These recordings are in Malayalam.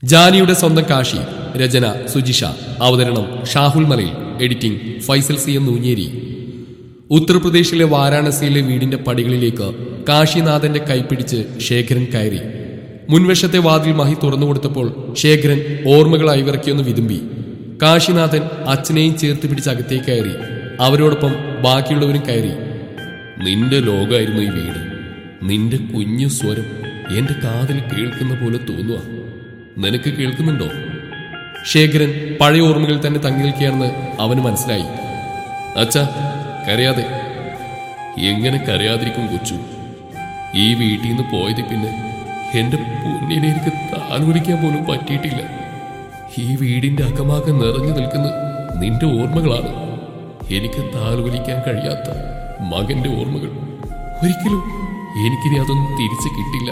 ജാനിയുടെ സ്വന്തം കാശി രചന സുജിഷ അവതരണം Shahul Malayil editing Faisal C M Noonjeri ഉത്തർപ്രദേശിലെ വാരാണസിയിലെ വീടിന്റെ പടികളിലേക്ക് കാശിനാഥന്റെ കൈപ്പിടിച്ച് ശേഖരൻ കയറി മുൻവശത്തെ വാതിൽ മഹി തുറന്നു കൊടുത്തപ്പോൾ ശേഖരൻ ഓർമ്മകൾ അയവിറക്കിയൊന്ന് വിതുമ്പി കാശിനാഥൻ അച്ഛനെയും ചേർത്ത് പിടിച്ച് അകത്തേക്ക് കയറി അവരോടൊപ്പം ബാക്കിയുള്ളവരും കയറി നിന്റെ ലോകമായിരുന്നു ഈ വീട് നിന്റെ കുഞ്ഞു സ്വരം എന്റെ കാതിൽ കേൾക്കുന്ന പോലെ തോന്നുക നിനക്ക് കേൾക്കുന്നുണ്ടോ ശേഖരൻ പഴയ ഓർമ്മകളിൽ തന്നെ തങ്ങി നിൽക്കുകയാണെന്ന് അവന് മനസ്സിലായി അച്ഛ കരയാതെ എങ്ങനെ കരയാതിരിക്കും കൊച്ചു ഈ വീട്ടിൽ നിന്ന് പോയത് പിന്നെ എന്റെ പൊന്നിനെ എനിക്ക് താലോലിക്കാൻ പോലും പറ്റിയിട്ടില്ല ഈ വീടിന്റെ അകമാകെ നിറഞ്ഞു നിൽക്കുന്ന നിന്റെ ഓർമ്മകളാണ് എനിക്ക് താലോലിക്കാൻ കഴിയാത്ത മകന്റെ ഓർമ്മകൾ ഒരിക്കലും എനിക്കിനി അതൊന്നും തിരിച്ചു കിട്ടില്ല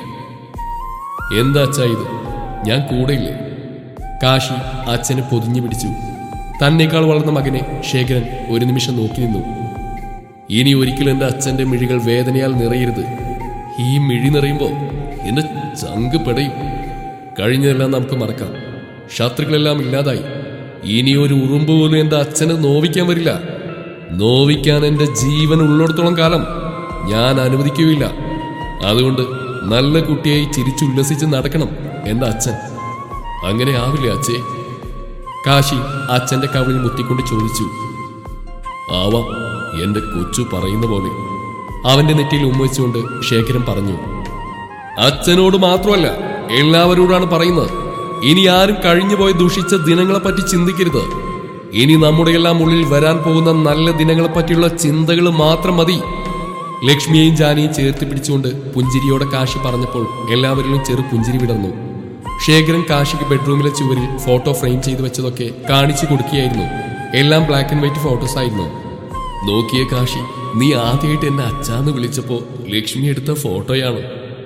എന്താ അച്ഛാ ഇത് ഞാൻ കൂടെയില്ലേ കാശി അച്ഛനെ പൊതിഞ്ഞു പിടിച്ചു തന്നേക്കാൾ വളർന്ന മകനെ ശേഖരൻ ഒരു നിമിഷം നോക്കി നിന്നു ഇനി ഒരിക്കലും എൻ്റെ അച്ഛൻ്റെ മിഴികൾ വേദനയാൽ നിറയരുത് ഈ മിഴി നിറയുമ്പോൾ എന്റെ ചങ്ക് പെടയും കഴിഞ്ഞതെല്ലാം നമുക്ക് മറക്കാം ശത്രുക്കളെല്ലാം ഇല്ലാതായി ഇനി ഒരു ഉറുമ്പ് പോലും എൻ്റെ അച്ഛനെ നോവിക്കാൻ വരില്ല നോവിക്കാൻ എൻ്റെ ജീവൻ ഉള്ളിടത്തോളം കാലം ഞാൻ അനുവദിക്കുകയില്ല അതുകൊണ്ട് നല്ല കുട്ടിയായി ചിരിച്ചുല്ലസിച്ച് നടക്കണം എൻ്റെ അച്ഛൻ അങ്ങനെ ആവില്ലേ അച്ഛേ കാശി അച്ഛന്റെ കവിളിൽ മുത്തിക്കൊണ്ട് ചോദിച്ചു ആവാം എന്റെ കൊച്ചു പറയുന്ന പോലെ അവന്റെ നെറ്റിയിൽ ഉമ്മവെച്ചുകൊണ്ട് ശേഖരൻ പറഞ്ഞു അച്ഛനോട് മാത്രമല്ല എല്ലാവരോടാണ് പറയുന്നത് ഇനി ആരും കഴിഞ്ഞുപോയ ദുഷിച്ച ദിനങ്ങളെപ്പറ്റി ചിന്തിക്കരുത് ഇനി നമ്മുടെ എല്ലാം ഉള്ളിൽ വരാൻ പോകുന്ന നല്ല ദിനങ്ങളെപ്പറ്റിയുള്ള ചിന്തകൾ മാത്രം മതി ലക്ഷ്മിയെയും ജാനിയും ചേർത്ത് പിടിച്ചുകൊണ്ട് പുഞ്ചിരിയോടെ കാശി പറഞ്ഞപ്പോൾ എല്ലാവരിലും ചെറു പുഞ്ചിരി വിടർന്നു ശേഖരൻ കാശിക്ക് ബെഡ്റൂമിലെ ചുവരിൽ ഫോട്ടോ ഫ്രെയിം ചെയ്തു വെച്ചതൊക്കെ കാണിച്ചു കൊടുക്കുകയായിരുന്നു എല്ലാം ബ്ലാക്ക് ആൻഡ് വൈറ്റ് ഫോട്ടോസ് ആയിരുന്നു നോക്കിയ കാശി നീ ആദ്യമായിട്ട് എന്നെ അച്ഛാന്ന് വിളിച്ചപ്പോ ലക്ഷ്മി എടുത്ത ഫോട്ടോയാണ്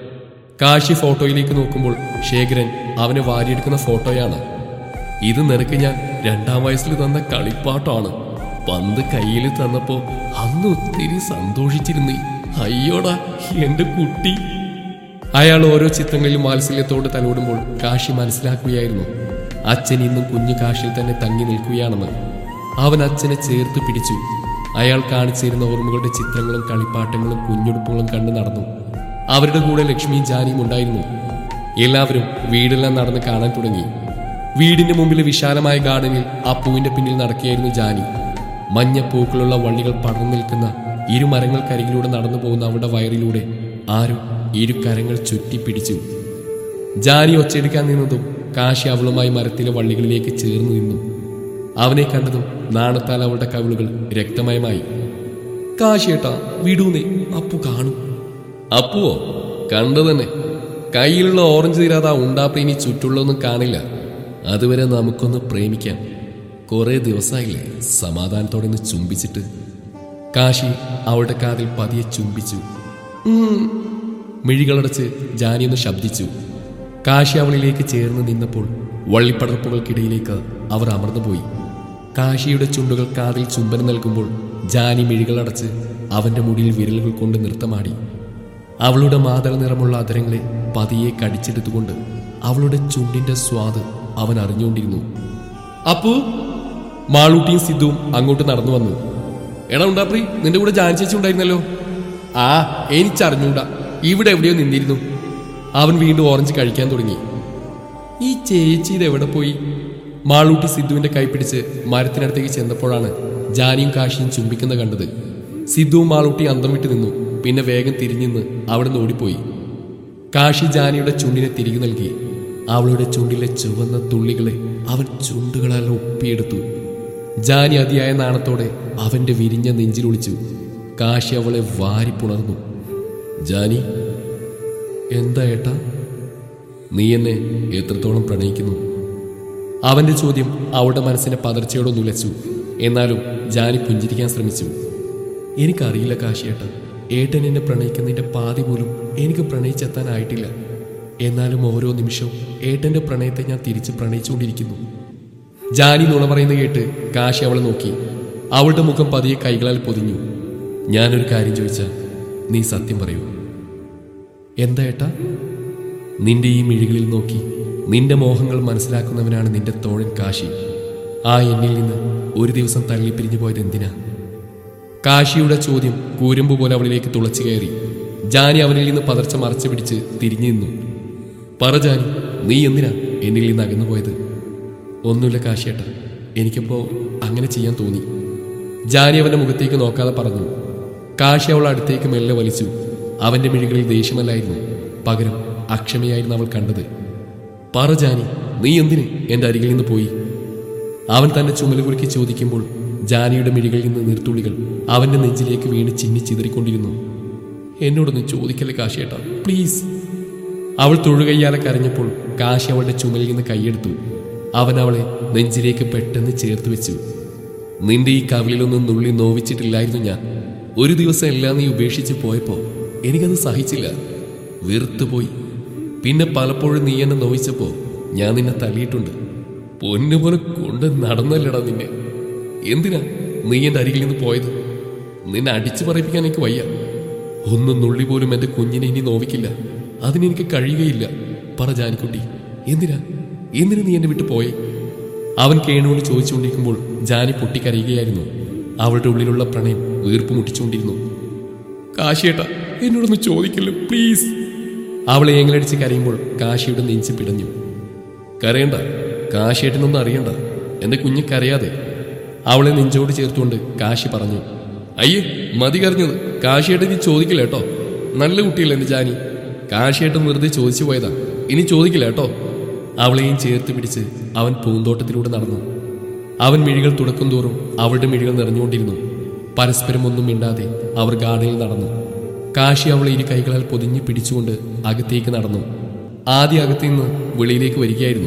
കാശി ഫോട്ടോയിലേക്ക് നോക്കുമ്പോൾ ശേഖരൻ അവനെ വാരിയെടുക്കുന്ന ഫോട്ടോയാണ് ഇത് നിനക്ക് ഞാൻ രണ്ടാം വയസ്സിൽ തന്ന കളിപ്പാട്ടമാണ് പന്ത് കയ്യിൽ തന്നപ്പോ അന്ന് ഒത്തിരി സന്തോഷിച്ചിരുന്നീ അയ്യോടാ എന്റെ കുട്ടി അയാൾ ഓരോ ചിത്രങ്ങളിലും വാത്സല്യത്തോട് തലോടുമ്പോൾ കാശി മനസ്സിലാക്കുകയായിരുന്നു അച്ഛൻ ഇന്നും കുഞ്ഞു കാശിൽ തന്നെ തങ്ങി നിൽക്കുകയാണെന്ന് അവൻ അച്ഛനെ ചേർത്ത് പിടിച്ചു അയാൾ കാണിച്ചിരുന്ന ഓർമ്മകളുടെ ചിത്രങ്ങളും കളിപ്പാട്ടങ്ങളും കുഞ്ഞുടുപ്പുകളും കണ്ടു നടന്നു അവരുടെ കൂടെ ലക്ഷ്മിയും ജാനിയും ഉണ്ടായിരുന്നു എല്ലാവരും വീടെല്ലാം നടന്ന് കാണാൻ തുടങ്ങി വീടിന്റെ മുമ്പിലെ വിശാലമായ ഗാർഡനിൽ ആ പൂവിന്റെ പിന്നിൽ നടക്കുകയായിരുന്നു ജാനി മഞ്ഞ പൂക്കളുള്ള വള്ളികൾ പടർന്നു നിൽക്കുന്ന ഇരു മരങ്ങൾക്കരികിലൂടെ നടന്നു പോകുന്ന അവരുടെ വയറിലൂടെ ആരും ഇരു കരങ്ങൾ ചുറ്റിപ്പിടിച്ചു ജാനി ഒച്ചയെടുക്കാൻ നിന്നതും കാശി അവളുമായി മരത്തിലെ വള്ളികളിലേക്ക് ചേർന്ന് നിന്നു അവനെ കണ്ടതും നാണത്താൽ അവളുടെ കവിളുകൾ രക്തമയമായി കാശിയേട്ടാ വിടൂന്നേ അപ്പു കാണും അപ്പുവോ കണ്ടു തന്നെ കയ്യിലുള്ള ഓറഞ്ച് തീരാതെ ആ ഉണ്ടാപ്പ് ഇനി ചുറ്റുള്ളൊന്നും കാണില്ല അതുവരെ നമുക്കൊന്ന് പ്രേമിക്കാം കുറെ ദിവസമായില്ലേ സമാധാനത്തോടെ ഒന്ന് ചുംബിച്ചിട്ട് കാശി അവളുടെ കാതിൽ പതിയെ ചുംബിച്ചു ഉം. മിഴികളടച്ച് ജാനി ഒന്ന് ശബ്ദിച്ചു കാശി അവളിലേക്ക് ചേർന്ന് നിന്നപ്പോൾ വള്ളിപ്പടർപ്പുകൾക്കിടയിലേക്ക് അവർ അമർന്നുപോയി കാശിയുടെ ചുണ്ടുകൾ കാതിൽ ചുംബനം നൽകുമ്പോൾ ജാനി മിഴികളടച്ച് അവന്റെ മുടിയിൽ വിരലുകൾ കൊണ്ട് നൃത്തമാടി അവളുടെ മാതള നിറമുള്ള അതരങ്ങളെ പതിയെ കടിച്ചെടുത്തുകൊണ്ട് അവളുടെ ചുണ്ടിന്റെ സ്വാദ് അവൻ അറിഞ്ഞുകൊണ്ടിരുന്നു അപ്പു മാളൂട്ടിയും സിദ്ധുവും അങ്ങോട്ട് നടന്നു വന്നു എടാ ഉണ്ടാപ്രി നിന്റെ കൂടെ ജാൻ ചേച്ചി ഉണ്ടായിരുന്നല്ലോ ആ എനിച്ചറിഞ്ഞൂടാ ഇവിടെ എവിടെയോ നിന്നിരുന്നു അവൻ വീണ്ടും ഓറഞ്ച് കഴിക്കാൻ തുടങ്ങി ഈ ചേച്ചി ഇത് എവിടെ പോയി മാളൂട്ടി സിദ്ധുവിന്റെ കൈ പിടിച്ച് മരത്തിനടുത്തേക്ക് ചെന്നപ്പോഴാണ് ജാനിയും കാശിയും ചുംബിക്കുന്ന കണ്ടത് സിദ്ധുവും മാളൂട്ടി അന്തം വിട്ട് നിന്നു പിന്നെ വേഗം തിരിഞ്ഞിന്ന് അവിടെ നിന്ന് ഓടിപ്പോയി കാശി ജാനിയുടെ ചുണ്ടിനെ തിരികെ നൽകി അവളുടെ ചുണ്ടിലെ ചുവന്ന തുള്ളികളെ അവൻ ചുണ്ടുകളാൽ ഒപ്പിയെടുത്തു ജാനി അതിയായ നാണത്തോടെ അവന്റെ വിരിഞ്ഞ നെഞ്ചിലൊളിച്ചു കാശി അവളെ വാരിപ്പുണർന്നു ജാനി എന്താ ഏട്ടാ നീ എന്നെ എത്രത്തോളം പ്രണയിക്കുന്നു അവന്റെ ചോദ്യം അവളുടെ മനസ്സിനെ പതർച്ചയോടെ നുലച്ചു എന്നാലും ജാനി പുഞ്ചിരിക്കാൻ ശ്രമിച്ചു എനിക്കറിയില്ല കാശിയേട്ടൻ ഏട്ടൻ എന്നെ പ്രണയിക്കുന്നതിന്റെ പാതി പോലും എനിക്ക് പ്രണയിച്ചെത്താനായിട്ടില്ല എന്നാലും ഓരോ നിമിഷവും ഏട്ടന്റെ പ്രണയത്തെ ഞാൻ തിരിച്ച് പ്രണയിച്ചുകൊണ്ടിരിക്കുന്നു ജാനി നുണ പറയുന്നത് കേട്ട് കാശി അവളെ നോക്കി അവളുടെ മുഖം പതിയെ കൈകളാൽ പൊതിഞ്ഞു ഞാനൊരു കാര്യം ചോദിച്ചാൽ നീ സത്യം പറയൂ എന്താ ഏട്ടാ നിന്റെ ഈ മിഴികളിൽ നോക്കി നിന്റെ മോഹങ്ങൾ മനസ്സിലാക്കുന്നവനാണ് നിന്റെ തോഴൻ കാശി ആ എന്നിൽ നിന്ന് ഒരു ദിവസം തള്ളിപ്പിരിഞ്ഞു പോയത് എന്തിനാ കാശിയുടെ ചോദ്യം കൂരമ്പ് പോലെ അവളിലേക്ക് തുളച്ചു കയറി ജാനി അവനിൽ നിന്ന് പതർച്ച മറച്ചു പിടിച്ച് തിരിഞ്ഞു നിന്നു പറ ജാനി നീ എന്തിനാ എന്നിൽ നിന്ന് അകന്നു പോയത് ഒന്നുമില്ല കാശിയേട്ട എനിക്കിപ്പോ അങ്ങനെ ചെയ്യാൻ തോന്നി ജാനി അവന്റെ മുഖത്തേക്ക് നോക്കാതെ പറഞ്ഞു കാശി അവൾ അടുത്തേക്ക് മെല്ലെ വലിച്ചു അവന്റെ മിഴികളിൽ ദേഷ്യമല്ലായിരുന്നു പകരം അക്ഷമയായിരുന്നു അവൾ കണ്ടത് പറ ജാനി നീ എന്തിന് എന്റെ അരികിൽ നിന്ന് പോയി അവൻ തന്റെ ചുമല് കുലുക്കി ചോദിക്കുമ്പോൾ ജാനിയുടെ മിഴികളിൽ നിന്ന് നീർത്തുള്ളികൾ അവന്റെ നെഞ്ചിലേക്ക് വീണ് ചിന്നി ചിതറിക്കൊണ്ടിരുന്നു എന്നോടൊന്ന് ചോദിക്കല്ലേ കാശിയേട്ടാ പ്ലീസ് അവൾ തൊഴുകയ്യാലെ കരഞ്ഞപ്പോൾ കാശി അവളുടെ ചുമലിൽ നിന്ന് കൈയെടുത്തു അവൻ അവളെ നെഞ്ചിലേക്ക് പെട്ടെന്ന് ചേർത്ത് വെച്ചു നിന്റെ ഈ കവിളിലൊന്നും നുള്ളി നോവിച്ചിട്ടില്ലായിരുന്നു ഞാൻ ഒരു ദിവസം എല്ലാം നീ ഉപേക്ഷിച്ച് പോയപ്പോ എനിക്കത് സഹിച്ചില്ല വെറുത്തുപോയി പിന്നെ പലപ്പോഴും നീ എന്നെ നോവിച്ചപ്പോ ഞാൻ നിന്നെ തള്ളിയിട്ടുണ്ട് പൊന്നുപോലെ കൊണ്ട് നടന്നല്ലടാ നിന്നെ എന്തിനാ നീ എന്റെ അരികിൽ നിന്ന് പോയത് നിന്നെ അടിച്ചു പറയിപ്പിക്കാൻ എനിക്ക് വയ്യ ഒന്നും നുള്ളി പോലും എന്റെ കുഞ്ഞിനെ ഇനി നോവിക്കില്ല അതിനെനിക്ക് കഴിയുകയില്ല പറ ജാനിക്കുട്ടി എന്തിനാ എന്തിനു നീ എന്നെ വിട്ടു പോയേ അവൻ കേണുകൊണ്ട് ചോദിച്ചുകൊണ്ടിരിക്കുമ്പോൾ ജാനി പൊട്ടിക്കരയുകയായിരുന്നു അവളുടെ ഉള്ളിലുള്ള പ്രണയം വീർപ്പ് മുട്ടിച്ചുകൊണ്ടിരുന്നു കാശിയേട്ട എന്നോടൊന്ന് ചോദിക്കല്ലോ പ്ലീസ് അവളെ ഏങ്ങലടിച്ച് കരയുമ്പോൾ കാശിയുടെ നെഞ്ച് പിടഞ്ഞു കരയണ്ട കാശിയേട്ടനൊന്നും അറിയണ്ട എന്റെ കുഞ്ഞ് കരയാതെ അവളെ നെഞ്ചോട് ചേർത്തുകൊണ്ട് കാശി പറഞ്ഞു അയ്യേ മതി കരഞ്ഞത് കാശിയേട്ടൻ നീ ചോദിക്കില്ല കേട്ടോ നല്ല കുട്ടിയല്ലേ എന്റെ ജാനി കാശിയേട്ടൻ വെറുതെ ചോദിച്ചു പോയതാ ഇനി ചോദിക്കില്ല കേട്ടോ അവളെയും ചേർത്ത് പിടിച്ച് അവൻ പൂന്തോട്ടത്തിലൂടെ നടന്നു അവൻ മിഴികൾ തുടക്കും തോറും അവളുടെ മിഴികൾ നിറഞ്ഞുകൊണ്ടിരുന്നു പരസ്പരം ഒന്നും മിണ്ടാതെ അവർ ഗാർഡനിൽ നടന്നു കാശി അവളെ ഇരു കൈകളാൽ പൊതിഞ്ഞ് പിടിച്ചുകൊണ്ട് അകത്തേക്ക് നടന്നു ആദ്യ അകത്തു നിന്ന് വെളിയിലേക്ക് വരികയായിരുന്നു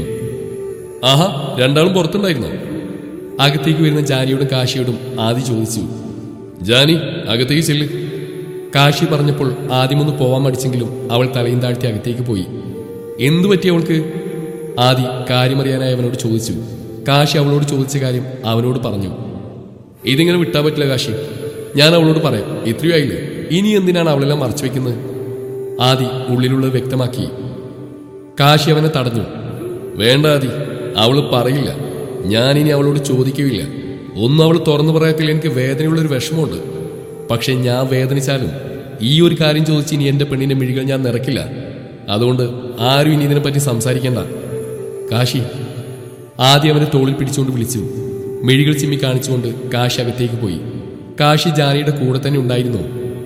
ആഹാ രണ്ടാളും പുറത്തുണ്ടായിരുന്നോ അകത്തേക്ക് വരുന്ന ജാനിയോടും കാശിയോടും ആദി ചോദിച്ചു ജാനി അകത്തേക്ക് ചെല്ല് കാശി പറഞ്ഞപ്പോൾ ആദ്യമൊന്ന് പോവാൻ മടിച്ചെങ്കിലും അവൾ തലയും താഴ്ത്തി അകത്തേക്ക് പോയി എന്തു പറ്റി അവൾക്ക് ആദി കാര്യമറിയാനായി അവനോട് ചോദിച്ചു കാശി അവളോട് ചോദിച്ച കാര്യം അവനോട് പറഞ്ഞു ഇതിങ്ങനെ വിട്ടാൻ പറ്റില്ല കാശി ഞാൻ അവളോട് പറയാം ഇത്രയും ആയില്ലേ ഇനി എന്തിനാണ് അവളെല്ലാം മറച്ചു വെക്കുന്നത് ആദി ഉള്ളിലുള്ളത് വ്യക്തമാക്കി കാശി അവനെ തടഞ്ഞു വേണ്ട ആദി അവള് പറയില്ല ഞാനിനി അവളോട് ചോദിക്കുകയില്ല ഒന്നും അവൾ തുറന്നു പറയത്തിൽ എനിക്ക് വേദനയുള്ളൊരു വിഷമമുണ്ട് പക്ഷെ ഞാൻ വേദനിച്ചാലും ഈ ഒരു കാര്യം ചോദിച്ച് ഇനി എന്റെ പെണ്ണിന്റെ മിഴികൾ ഞാൻ നിറക്കില്ല അതുകൊണ്ട് ആരും ഇനി ഇതിനെപ്പറ്റി സംസാരിക്കണ്ട കാശി ആദ്യം അവനെ തോളിൽ പിടിച്ചുകൊണ്ട് വിളിച്ചു മിഴികൾ ചിമ്മി കാണിച്ചുകൊണ്ട് കാശി അകത്തേക്ക് പോയി കാശി ജാനിയുടെ കൂടെ തന്നെ ഉണ്ടായിരുന്നു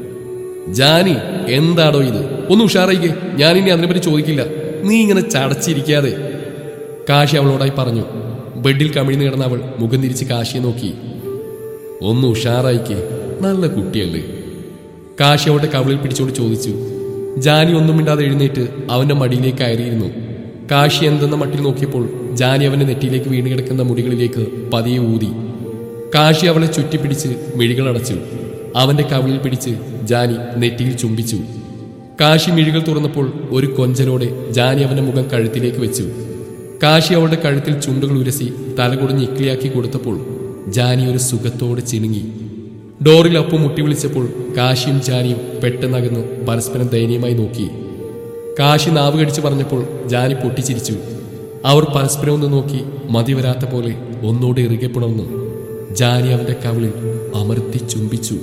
ജാനി എന്താടോ ഇത് ഒന്ന് ഉഷാറായിക്കേ ഞാനിനി അതിനെപ്പറ്റി ചോദിക്കില്ല നീ ഇങ്ങനെ ചടച്ചിരിക്കാതെ കാശി അവളോടായി പറഞ്ഞു ബെഡിൽ കമിഴ്ന്നു കിടന്ന അവൾ മുഖം തിരിച്ച് കാശിയെ നോക്കി ഒന്ന് ഉഷാറായിക്കേ നല്ല കുട്ടിയല്ലേ കാശി അവളുടെ കവിളിൽ പിടിച്ചോട് ചോദിച്ചു ജാനി ഒന്നും മിണ്ടാതെ എഴുന്നേറ്റ് അവന്റെ മടിയിലേക്ക് കയറിയിരുന്നു കാശി എന്തെന്ന മട്ടിൽ നോക്കിയപ്പോൾ ജാനി അവന്റെ നെറ്റിയിലേക്ക് വീണ് കിടക്കുന്ന മുടികളിലേക്ക് പതിയെ ഊതി കാശി അവളെ ചുറ്റിപ്പിടിച്ച് മിഴികൾ അടച്ചു അവന്റെ കവിളിൽ പിടിച്ച് ജാനി നെറ്റിയിൽ ചുംബിച്ചു കാശി മിഴികൾ തുറന്നപ്പോൾ ഒരു കൊഞ്ചലോടെ ജാനി അവന്റെ മുഖം കഴുത്തിലേക്ക് വെച്ചു കാശി അവളുടെ കഴുത്തിൽ ചുണ്ടുകൾ ഉരസി തലകുടഞ്ഞ് ഇക്ലിയാക്കി കൊടുത്തപ്പോൾ ജാനി ഒരു സുഖത്തോടെ ചിണുങ്ങി ഡോറിൽ അപ്പു മുട്ടി വിളിച്ചപ്പോൾ കാശിയും ജാനിയും പെട്ടെന്നകന്ന് പരസ്പരം ദയനീയമായി നോക്കി കാശി നാവ് കടിച്ചു പറഞ്ഞപ്പോൾ ജാനി പൊട്ടിച്ചിരിച്ചു അവർ പരസ്പരം ഒന്ന് നോക്കി മതി വരാത്ത പോലെ ഒന്നോട് ഇറുകെ പുണർന്നു ജാനി അവന്റെ കവിളിൽ അമർത്തി ചുംബിച്ചു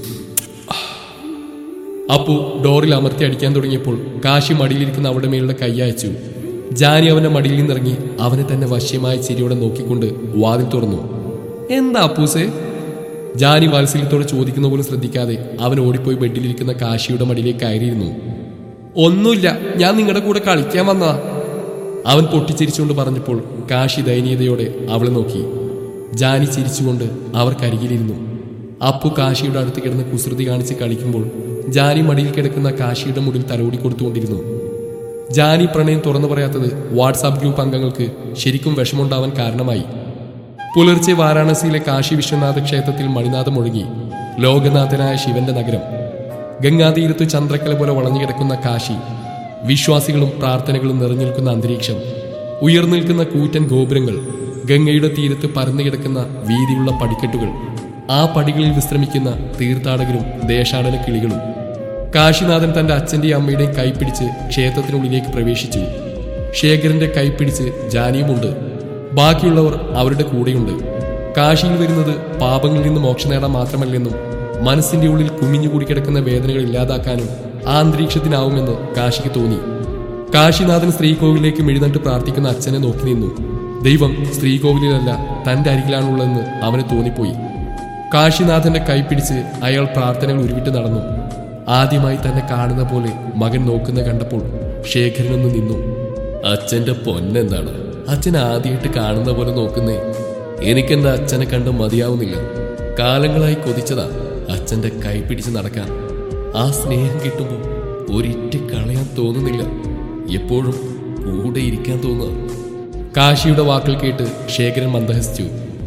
അപ്പു ഡോറിൽ അമർത്തി അടിക്കാൻ തുടങ്ങിയപ്പോൾ കാശി മടിയിലിരിക്കുന്ന അവളുടെ മേലുള്ള കൈയച്ചു ജാനി അവന്റെ മടിയിൽ നിന്നിറങ്ങി അവനെ തന്നെ വശ്യമായ ചിരിയോടെ നോക്കിക്കൊണ്ട് വാതിൽ തുറന്നു എന്താ അപ്പൂസേ ജാനി വാത്സല്യത്തോടെ ചോദിക്കുന്ന പോലും ശ്രദ്ധിക്കാതെ അവൻ ഓടിപ്പോയി ബെഡിലിരിക്കുന്ന കാശിയുടെ മടിയിലേക്ക് കയറിയിരുന്നു ഒന്നുമില്ല ഞാൻ നിങ്ങളുടെ കൂടെ കളിക്കാൻ വന്നതാ അവൻ പൊട്ടിച്ചിരിച്ചുകൊണ്ട് പറഞ്ഞപ്പോൾ കാശി ദയനീയതയോടെ അവളെ നോക്കി ജാനി ചിരിച്ചുകൊണ്ട് അവർക്കരികിലിരുന്നു അപ്പു കാശിയുടെ അടുത്ത് കിടന്ന് കുസൃതി കാണിച്ച് കളിക്കുമ്പോൾ ജാനി മടിയിൽ കിടക്കുന്ന കാശിയുടെ മുടിൽ തലോടി കൊടുത്തുകൊണ്ടിരുന്നു ജാനി പ്രണയം തുറന്നു പറയാത്തത് വാട്സാപ്പ് ഗ്രൂപ്പ് അംഗങ്ങൾക്ക് ശരിക്കും വിഷമുണ്ടാവാൻ കാരണമായി പുലർച്ചെ വാരാണസിയിലെ കാശി വിശ്വനാഥ ക്ഷേത്രത്തിൽ മണിനാഥം ഒഴുകി ലോകനാഥനായ ശിവന്റെ നഗരം ഗംഗാതീരത്തു ചന്ദ്രക്കല പോലെ വളഞ്ഞു കിടക്കുന്ന കാശി വിശ്വാസികളും പ്രാർത്ഥനകളും നിറഞ്ഞു നിൽക്കുന്ന അന്തരീക്ഷം ഉയർന്നു നിൽക്കുന്ന കൂറ്റൻ ഗോപുരങ്ങൾ ഗംഗയുടെ തീരത്ത് പരന്നു കിടക്കുന്ന വീതിയുള്ള പടിക്കെട്ടുകൾ ആ പടികളിൽ വിശ്രമിക്കുന്ന തീർത്ഥാടകരും ദേശാടന കിളികളും കാശിനാഥൻ തന്റെ അച്ഛന്റെയും അമ്മയുടെയും കൈപ്പിടിച്ച് ക്ഷേത്രത്തിനുള്ളിലേക്ക് പ്രവേശിച്ചു ശേഖരന്റെ കൈപ്പിടിച്ച് ജാനിയുമുണ്ട് ബാക്കിയുള്ളവർ അവരുടെ കൂടെയുണ്ട് കാശിയിൽ വരുന്നത് പാപങ്ങളിൽ നിന്ന് മോക്ഷം നേടാൻ മാത്രമല്ലെന്നും മനസ്സിന്റെ ഉള്ളിൽ കുമിഞ്ഞുകൂടി കിടക്കുന്ന വേദനകൾ ഇല്ലാതാക്കാനും ആ അന്തരീക്ഷത്തിനാവുമെന്ന് കാശിക്ക് തോന്നി കാശിനാഥൻ ശ്രീകോവിലേക്ക് മെഴുന്നട്ട് പ്രാർത്ഥിക്കുന്ന അച്ഛനെ നോക്കി നിന്നു ദൈവം ശ്രീകോവിലിലല്ല തന്റെ അരികിലാണുള്ളതെന്ന് അവന് തോന്നിപ്പോയി കാശിനാഥന്റെ കൈപ്പിടിച്ച് അയാൾ പ്രാർത്ഥനകൾ ഉരുവിട്ട് നടന്നു ആദ്യമായി തന്നെ കാണുന്ന പോലെ മകൻ നോക്കുന്ന കണ്ടപ്പോൾ ശേഖരനൊന്ന് നിന്നു അച്ഛന്റെ പൊന്നെന്താണ് അച്ഛൻ ആദ്യമായിട്ട് കാണുന്ന പോലെ നോക്കുന്നേ എനിക്കെന്റെ അച്ഛനെ കണ്ട് മതിയാവുന്നില്ല കാലങ്ങളായി കൊതിച്ചതാ അച്ഛന്റെ കൈപ്പിടിച്ച് നടക്കാൻ ആ സ്നേഹം കിട്ടുമ്പോൾ ഒരിറ്റ് കളയാൻ തോന്നുന്നില്ല എപ്പോഴും കൂടെ ഇരിക്കാൻ തോന്നുക കാശിയുടെ വാക്കുകൾ കേട്ട് ശേഖരൻ മന്ദഹസിച്ചു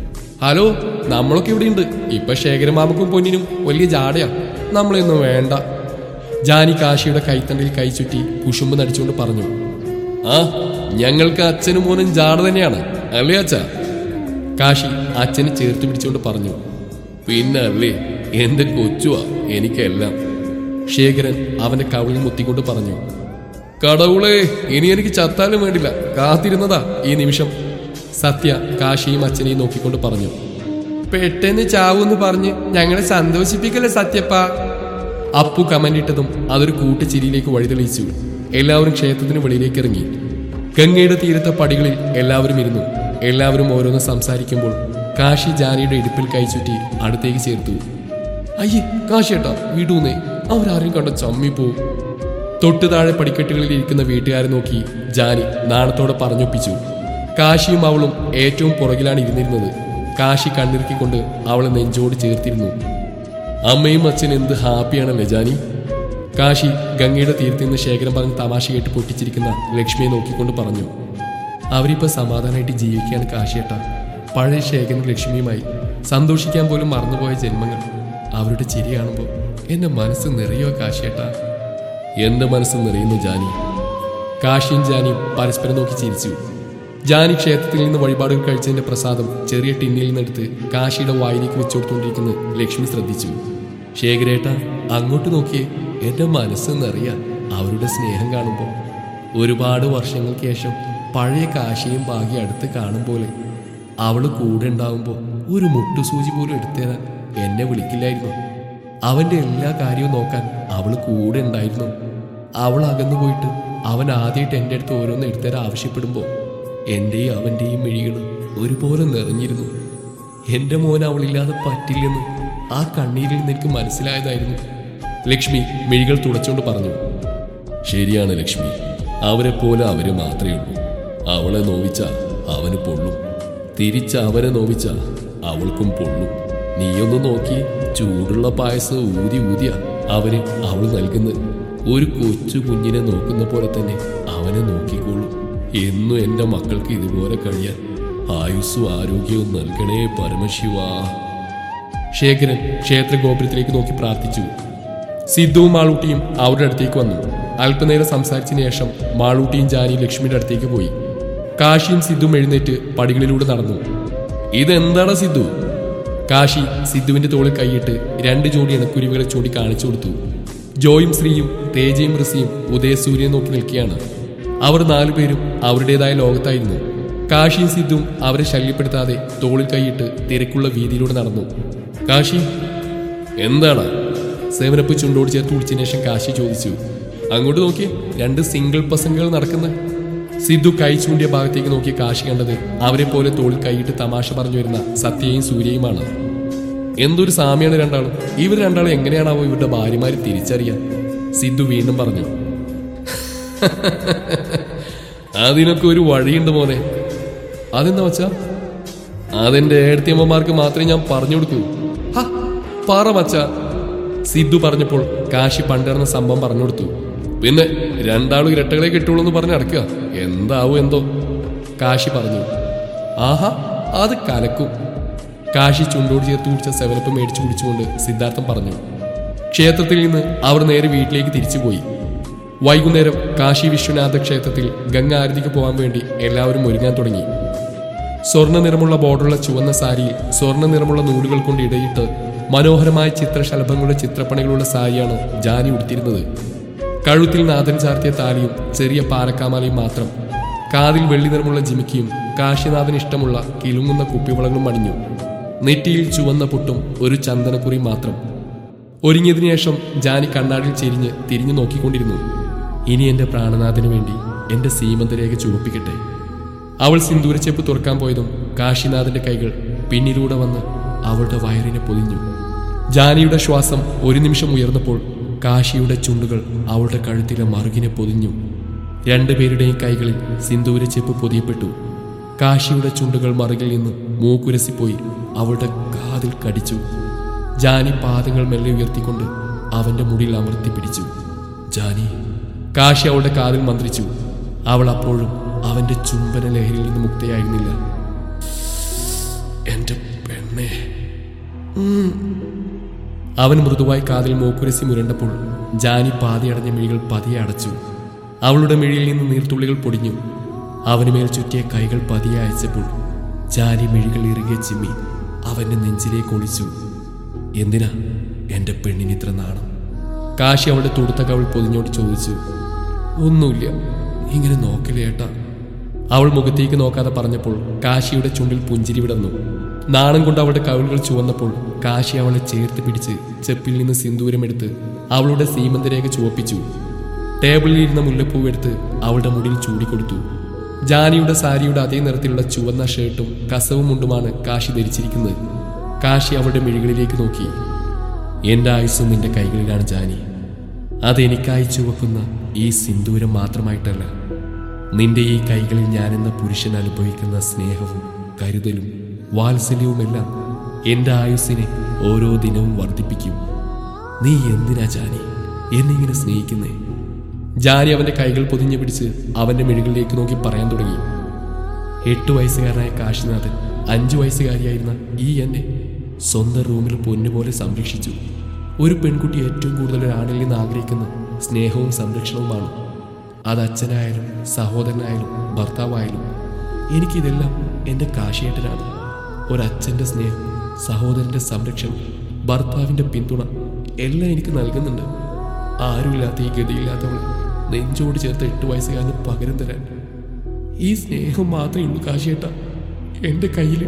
ഹലോ നമ്മളൊക്കെ ഇവിടെയുണ്ട് ഇപ്പൊ ശേഖരൻ മാമക്കും പൊന്നിനും വലിയ ജാടയാ നമ്മളെയൊന്നും വേണ്ട ജാനി കാശിയുടെ കൈത്തണ്ടിൽ കൈ ചുറ്റി കുശുമ്പ് നടിച്ചുകൊണ്ട് പറഞ്ഞു ആ ഞങ്ങൾക്ക് അച്ഛനും മോനും ജാട തന്നെയാണ് അല്ലേ അച്ഛ കാശി അച്ഛനെ ചേർത്ത് പിടിച്ചുകൊണ്ട് പറഞ്ഞു പിന്നെ അല്ലേ എന്റെ കൊച്ചുവാ എനിക്കെല്ലാം ശേഖരൻ അവന്റെ കവിളിൽ മുത്തിക്കൊണ്ട് പറഞ്ഞു കടവുളെ ഇനി എനിക്ക് ചത്താലും വേണ്ടില്ല കാത്തിരുന്നതാ ഈ നിമിഷം സത്യ കാശിയും അച്ഛനെയും നോക്കിക്കൊണ്ട് പറഞ്ഞു പെട്ടെന്ന് ചാവൂന്ന് പറഞ്ഞ് ഞങ്ങളെ സന്തോഷിപ്പിക്കല്ലേ സത്യപ്പ അപ്പു കമന്റിട്ടതും അതൊരു കൂട്ടുചിരിയിലേക്ക് വഴിതെളിയിച്ചു എല്ലാവരും ക്ഷേത്രത്തിന് വെളിയിലേക്ക് ഇറങ്ങി ഗംഗയുടെ തീരത്തെ പടികളിൽ എല്ലാവരും ഇരുന്നു എല്ലാവരും ഓരോന്ന് സംസാരിക്കുമ്പോൾ കാശി ജാനിയുടെ ഇടുപ്പിൽ കൈചുറ്റി അടുത്തേക്ക് ചേർത്തു അയ്യേ കാശിയേട്ടാ വിടൂന്നേ അവരാരും കണ്ട ചമ്മി പോവും തൊട്ടു താഴെ പടിക്കെട്ടുകളിൽ ഇരിക്കുന്ന വീട്ടുകാരെ നോക്കി ജാനി നാണത്തോടെ പറഞ്ഞൊപ്പിച്ചു കാശിയും അവളും ഏറ്റവും പുറകിലാണ് ഇരുന്നിരുന്നത് കാശി കണ്ണിറുക്കിക്കൊണ്ട് അവളെ നെഞ്ചോട് ചേർത്തിരുന്നു അമ്മയും അച്ഛൻ എന്ത് ഹാപ്പിയാണല്ലേ ജാനി കാശി ഗംഗയുടെ തീരത്ത് നിന്ന് ശേഖരം പറഞ്ഞ് തമാശ കേട്ട് പൊട്ടിച്ചിരിക്കുന്ന ലക്ഷ്മിയെ നോക്കിക്കൊണ്ട് പറഞ്ഞു അവരിപ്പോ സമാധാനമായിട്ട് ജീവിക്കുകയാണ് കാശിയേട്ട പഴയ ശേഖരൻ ലക്ഷ്മിയുമായി സന്തോഷിക്കാൻ പോലും മറന്നുപോയ ജന്മങ്ങൾ അവരുടെ ചിരി കാണുമ്പോൾ എന്റെ മനസ്സ് നിറയോ കാശിയേട്ട എന്റെ മനസ്സ് നിറയുന്നു ജാനി കാശിയും ജാനിയും പരസ്പരം നോക്കി ചിരിച്ചു ജാനി ക്ഷേത്രത്തിൽ നിന്ന് വഴിപാടുകൾ കഴിച്ചതിന്റെ പ്രസാദം ചെറിയ ടിന്നിൽ നിന്നെടുത്ത് കാശിയുടെ വായിലേക്ക് വെച്ചുകൊടുത്തുകൊണ്ടിരിക്കുന്ന ലക്ഷ്മി ശ്രദ്ധിച്ചു ശേഖരേട്ട അങ്ങോട്ട് നോക്കിയേ എന്റെ മനസ്സ് നിറയാ അവരുടെ സ്നേഹം കാണുമ്പോൾ ഒരുപാട് വർഷങ്ങൾക്ക് ശേഷം പഴയ കാശിയും ഭാഗ്യം അടുത്ത് കാണും പോലെ അവള് കൂടെ ഉണ്ടാവുമ്പോൾ ഒരു മുട്ടുസൂചി പോലും എടുത്തുതരാൻ എന്നെ വിളിക്കില്ലായിരുന്നു അവന്റെ എല്ലാ കാര്യവും നോക്കാൻ അവള് കൂടെ ഉണ്ടായിരുന്നു അവൾ അകന്നു പോയിട്ട് അവൻ ആദ്യമായിട്ട് എൻ്റെ അടുത്ത് ഓരോന്ന് എടുത്തരാൻ ആവശ്യപ്പെടുമ്പോൾ എൻ്റെയും അവൻ്റെയും മിഴികൾ ഒരുപോലെ നിറഞ്ഞിരുന്നു എൻ്റെ മോൻ അവളില്ലാതെ പറ്റില്ലെന്ന് ആ കണ്ണീരിൽ നിന്ന് എനിക്ക് മനസ്സിലായതായിരുന്നു ലക്ഷ്മി മിഴികൾ തുടച്ചുകൊണ്ട് പറഞ്ഞു ശരിയാണ് ലക്ഷ്മി അവരെ പോലെ അവര് മാത്രമേ ഉള്ളൂ അവളെ നോവിച്ച അവന് പൊള്ളും തിരിച്ച് അവരെ നോവിച്ച അവൾക്കും പൊള്ളും നീയൊന്ന് നോക്കി ചൂടുള്ള പായസം ഊതി ഊതിയ അവന് അവൾ നൽകുന്നത് ഒരു കൊച്ചു കുഞ്ഞിനെ നോക്കുന്ന പോലെ തന്നെ അവനെ നോക്കിക്കോളും എന്നും എൻ്റെ മക്കൾക്ക് ഇതുപോലെ കഴിയാൻ ആയുസ്സും ആരോഗ്യവും നൽകണേ പരമശിവാ ശേഖരൻ ക്ഷേത്ര ഗോപുരത്തിലേക്ക് നോക്കി പ്രാർത്ഥിച്ചു സിദ്ധുവും മാളൂട്ടിയും അവരുടെ അടുത്തേക്ക് വന്നു അല്പനേരം സംസാരിച്ചതിന് ശേഷം മാളൂട്ടിയും ജാനി ലക്ഷ്മിയുടെ അടുത്തേക്ക് പോയി കാശിയും സിദ്ധുവും എഴുന്നേറ്റ് പടികളിലൂടെ നടന്നു ഇതെന്താടാ സിദ്ധു കാശി സിദ്ധുവിന്റെ തോളിൽ കൈയിട്ട് രണ്ട് ജോഡി ഇണക്കുരുവികളെ ചൂണ്ടി കാണിച്ചു കൊടുത്തു ജോയും ശ്രീയും തേജയും ഋഷിയും ഉദയസൂര്യനെ നോക്കി നിൽക്കുകയാണ് അവർ നാലുപേരും അവരുടേതായ ലോകത്തായിരുന്നു കാശിയും സിദ്ധുവും അവരെ ശല്യപ്പെടുത്താതെ തോളിൽ കൈയിട്ട് തിരക്കുള്ള വീതിയിലൂടെ നടന്നു കാശി എന്താണ് സേവനപ്പ് ചുണ്ടോട് ചേർത്ത് വിളിച്ചതിന് ശേഷം കാശി ചോദിച്ചു അങ്ങോട്ട് നോക്കിയേ രണ്ട് സിംഗിൾ പസംഗുകൾ നടക്കുന്ന സിദ്ധു കൈ ചൂണ്ടിയ ഭാഗത്തേക്ക് നോക്കി കാശി കണ്ടത് അവരെ പോലെ തോളിൽ കൈയിട്ട് തമാശ പറഞ്ഞു വരുന്ന സത്യയും സൂര്യയുമാണ് എന്തൊരു സാമ്യാണ് രണ്ടാളും ഇവർ രണ്ടാളും എങ്ങനെയാണാവോ ഇവരുടെ ഭാര്യമാര് തിരിച്ചറിയാൻ സിദ്ധു വീണ്ടും പറഞ്ഞു അതിനൊക്കെ ഒരു വഴിയുണ്ട് മോനെ അതെന്താ വച്ചാ അതെന്റെ ഏടത്തിയമ്മമാർക്ക് മാത്രമേ ഞാൻ പറഞ്ഞു കൊടുക്കൂ ഹ, പറ മച്ച സിദ്ധു പറഞ്ഞപ്പോൾ കാശി പണ്ടിറന്ന സംഭവം പറഞ്ഞു കൊടുത്തു പിന്നെ രണ്ടാളും ഇരട്ടകളെ കിട്ടുള്ളൂ എന്ന് പറഞ്ഞ് അടക്കുക എന്താവും എന്തോ കാശി പറഞ്ഞു ആഹാ അത് കലക്കും കാശി ചുണ്ടോട് ചേർത്ത് കുടിച്ച സെവനപ്പ് മേടിച്ചു കുടിച്ചുകൊണ്ട് സിദ്ധാർത്ഥം പറഞ്ഞു ക്ഷേത്രത്തിൽ നിന്ന് അവർ നേരെ വീട്ടിലേക്ക് തിരിച്ചുപോയി വൈകുന്നേരം കാശി വിശ്വനാഥ ക്ഷേത്രത്തിൽ ഗംഗ ആരതിക്ക് പോകാൻ വേണ്ടി എല്ലാവരും ഒരുങ്ങാൻ തുടങ്ങി സ്വർണ്ണ നിറമുള്ള ബോർഡറുള്ള ചുവന്ന സാരിയിൽ സ്വർണ്ണ നിറമുള്ള നൂലുകൾ കൊണ്ട് ഇടയിട്ട് മനോഹരമായ ചിത്രശലഭങ്ങളുടെ ചിത്രപ്പണികളുള്ള സാരിയാണ് ജാനി ഉടുത്തിരുന്നത് കഴുത്തിൽ നാഥൻ ചാർത്തിയ താലിയും ചെറിയ പാലക്കാമാലയും മാത്രം കാതിൽ വെള്ളി നിറമുള്ള ജിമിക്കിയും കാശിനാഥന് ഇഷ്ടമുള്ള കിലുങ്ങുന്ന കുപ്പിവളകളും അണിഞ്ഞു നെറ്റിയിൽ ചുവന്ന പൊട്ടും ഒരു ചന്ദനക്കുറി മാത്രം ഒരുങ്ങിയതിനു ശേഷം ജാനി കണ്ണാടിൽ ചെരിഞ്ഞ് തിരിഞ്ഞു നോക്കിക്കൊണ്ടിരുന്നു ഇനി എന്റെ പ്രാണനാഥന് വേണ്ടി എന്റെ സീമന്തരേഖ ചുവപ്പിക്കട്ടെ അവൾ സിന്ദൂരച്ചെപ്പ് തുറക്കാൻ പോയതും കാശിനാഥന്റെ കൈകൾ പിന്നിലൂടെ വന്ന് അവളുടെ വയറിനെ പൊതിഞ്ഞു ജാനിയുടെ ശ്വാസം ഒരു നിമിഷം ഉയർന്നപ്പോൾ കാശിയുടെ ചുണ്ടുകൾ അവളുടെ കഴുത്തിലെ മറുകിനെ പൊതിഞ്ഞു രണ്ടുപേരുടെയും കൈകളിൽ സിന്ദൂരച്ചെപ്പ് പൊതിയപ്പെട്ടു കാശിയുടെ ചുണ്ടുകൾ മറുകിൽ നിന്ന് മൂക്കുരസിപ്പോയി അവളുടെ കാതിൽ കടിച്ചു ജാനി പാദങ്ങൾ മെല്ലെ ഉയർത്തിക്കൊണ്ട് അവന്റെ മുടിയിൽ അമർത്തി പിടിച്ചു ജാനി കാശി അവളുടെ കാതിൽ മന്ത്രിച്ചു അവൾ അപ്പോഴും അവന്റെ ചുംബന ലഹരിയിൽ നിന്ന് മുക്തയായിരുന്നില്ല എന്റെ പെണ്ണെ അവൻ മൃദുവായി കാതിൽ മൂക്കുരസി മുരണ്ടപ്പോൾ ജാനി പാതിയടഞ്ഞ മിഴികൾ പതിയെ അടച്ചു അവളുടെ മിഴിയിൽ നിന്ന് നീർത്തുള്ളികൾ പൊടിഞ്ഞു അവന് മേൽ ചുറ്റിയ കൈകൾ പതിയെ അയച്ചപ്പോൾ ജാനി മിഴികൾ ഇറുകെ ചിമ്മി അവന്റെ നെഞ്ചിലേക്ക് ഒളിച്ചു എന്തിനാ എന്റെ പെണ്ണിന് ഇത്ര നാണം കാശി അവളുടെ തുടുത്ത കവൾ പൊതിഞ്ഞോട്ട് ചോദിച്ചു ഒന്നുമില്ല ഇങ്ങനെ നോക്കില്ല ഏട്ടാ അവൾ മുഖത്തേക്ക് നോക്കാതെ പറഞ്ഞപ്പോൾ കാശിയുടെ ചുണ്ടിൽ പുഞ്ചിരി വിടന്നു നാണം കൊണ്ട് അവളുടെ കവിളുകൾ ചുവന്നപ്പോൾ കാശി അവളെ ചേർത്ത് പിടിച്ച് ചെപ്പിൽ നിന്ന് സിന്ദൂരമെടുത്ത് അവളുടെ സീമന്തരേഖ ചുവപ്പിച്ചു ടേബിളിൽ ഇരുന്ന മുല്ലപ്പൂവ് എടുത്ത് അവളുടെ മുടിയിൽ ചൂടിക്കൊടുത്തു ജാനിയുടെ സാരിയുടെ അതേ നിറത്തിലുള്ള ചുവന്ന ഷർട്ടും കസവും മുണ്ടുമാണ് കാശി ധരിച്ചിരിക്കുന്നത് കാശി അവളുടെ മിഴികളിലേക്ക് നോക്കി എന്റെ ആയുസ്സും നിന്റെ കൈകളിലാണ് ജാനി അതെനിക്കായി ചുവക്കുന്ന ഈ സിന്ദൂരം മാത്രമായിട്ടല്ല നിന്റെ ഈ കൈകളിൽ ഞാനെന്ന പുരുഷൻ അനുഭവിക്കുന്ന സ്നേഹവും കരുതലും വാത്സല്യവുമെല്ലാം എന്റെ ആയുസ്സിനെ ഓരോ ദിനവും വർദ്ധിപ്പിക്കും നീ എന്തിനാ ജാനി എന്നിങ്ങനെ സ്നേഹിക്കുന്നേ ജാനി അവന്റെ കൈകൾ പൊതിഞ്ഞു പിടിച്ച് അവന്റെ മിഴികളിലേക്ക് നോക്കി പറയാൻ തുടങ്ങി എട്ട് വയസ്സുകാരനായ കാശിനാഥൻ അഞ്ചു വയസ്സുകാരിയായിരുന്ന ഈ എന്നെ സ്വന്തം റൂമിൽ പൊന്നുപോലെ സംരക്ഷിച്ചു ഒരു പെൺകുട്ടി ഏറ്റവും കൂടുതൽ ഒരാണിൽ നിന്ന് ആഗ്രഹിക്കുന്ന സ്നേഹവും സംരക്ഷണവുമാണ് അത് അച്ഛനായാലും സഹോദരനായാലും ഭർത്താവായാലും എനിക്കിതെല്ലാം എൻ്റെ കാശിയേട്ടനാണ് ഒരച്ഛൻ്റെ സ്നേഹം സഹോദരൻ്റെ സംരക്ഷണം ഭർത്താവിൻ്റെ പിന്തുണ എല്ലാം എനിക്ക് നൽകുന്നുണ്ട് ആരുമില്ലാത്ത ഈ ഗതിയില്ലാത്തവൾ നെഞ്ചോട് ചേർത്ത് എട്ട് വയസ്സുകാരന് പകരം തരാൻ ഈ സ്നേഹം മാത്രമേ ഉള്ളൂ കാശിയേട്ട എൻ്റെ കയ്യിൽ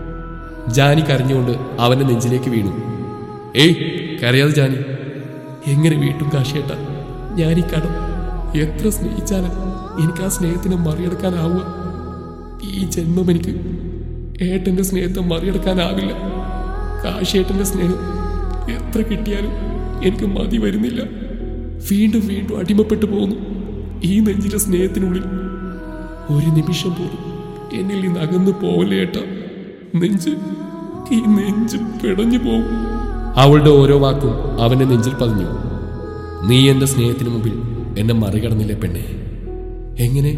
ജാനി കരഞ്ഞുകൊണ്ട് അവന്റെ നെഞ്ചിലേക്ക് വീണു ഏയ് കരയാതെ ജാനി എങ്ങനെ വീട്ടും കാശിയേട്ട ഞാൻ ഈ കടം എത്ര സ്നേഹിച്ചാലും എനിക്ക് ആ സ്നേഹത്തിനെ മറികടക്കാനാവുക ഈ ജന്മം എനിക്ക് ഏട്ടന്റെ സ്നേഹത്തെ മറികടക്കാനാവില്ല കാശിയേട്ടന്റെ സ്നേഹം എത്ര കിട്ടിയാലും എനിക്ക് മതി വരുന്നില്ല വീണ്ടും വീണ്ടും അടിമപ്പെട്ടു പോകുന്നു ഈ നെഞ്ചിലെ സ്നേഹത്തിനുള്ളിൽ ഒരു നിമിഷം പോലും എന്നിൽ നിന്ന് അകന്നു പോവല്ലേ ഏട്ടാ നെഞ്ച് ഈ നെഞ്ച് പിടഞ്ഞു പോകും അവളുടെ ഓരോ വാക്കും അവന്റെ നെഞ്ചിൽ പതിഞ്ഞു നീ എന്റെ സ്നേഹത്തിന് മുമ്പിൽ എന്നെ മറികടന്നില്ലേ പെണ്ണെ എങ്ങനെ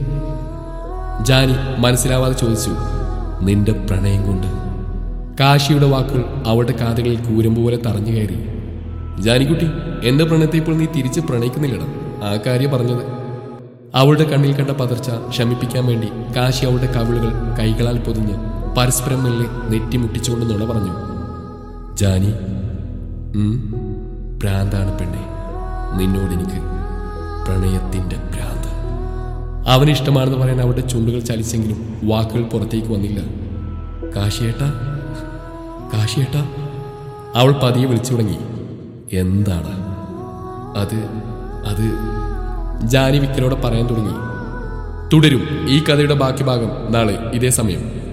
ജാനി മനസ്സിലാവാതെ ചോദിച്ചു നിന്റെ പ്രണയം കൊണ്ട് കാശിയുടെ വാക്കുകൾ അവളുടെ കാതുകളിൽ കൂരമ്പ് പോലെ തറഞ്ഞു കയറി ജാനിക്കുട്ടി എന്റെ പ്രണയത്തെ ഇപ്പോൾ നീ തിരിച്ച് പ്രണയിക്കുന്നില്ലടാ ആ കാര്യം പറഞ്ഞത് അവളുടെ കണ്ണിൽ കണ്ട പതർച്ച ശമിപ്പിക്കാൻ വേണ്ടി കാശി അവളുടെ കവിളുകൾ കൈകളാൽ പൊതിഞ്ഞ് പരസ്പരം മെല്ലെ നെറ്റിമുട്ടിച്ചുകൊണ്ട് നുണ പറഞ്ഞു ജാനി ഉം, ഭ്രാന്താണ് പെണ്ണെ നിന്നോട് എനിക്ക് പ്രണയത്തിന്റെ ഭ്രാന്ത് അവന് ഇഷ്ടമാണെന്ന് പറയാൻ അവളുടെ ചുണ്ടുകൾ ചലിച്ചെങ്കിലും വാക്കുകൾ പുറത്തേക്ക് വന്നില്ല കാശിയേട്ടാ കാശിയേട്ടാ അവൾ പതിയെ വിളിച്ചു തുടങ്ങി എന്താണ് അത് അത് ജാനി വിക്കലോടെ പറയാൻ തുടങ്ങി തുടരും ഈ കഥയുടെ ബാക്കി ഭാഗം നാളെ ഇതേ സമയം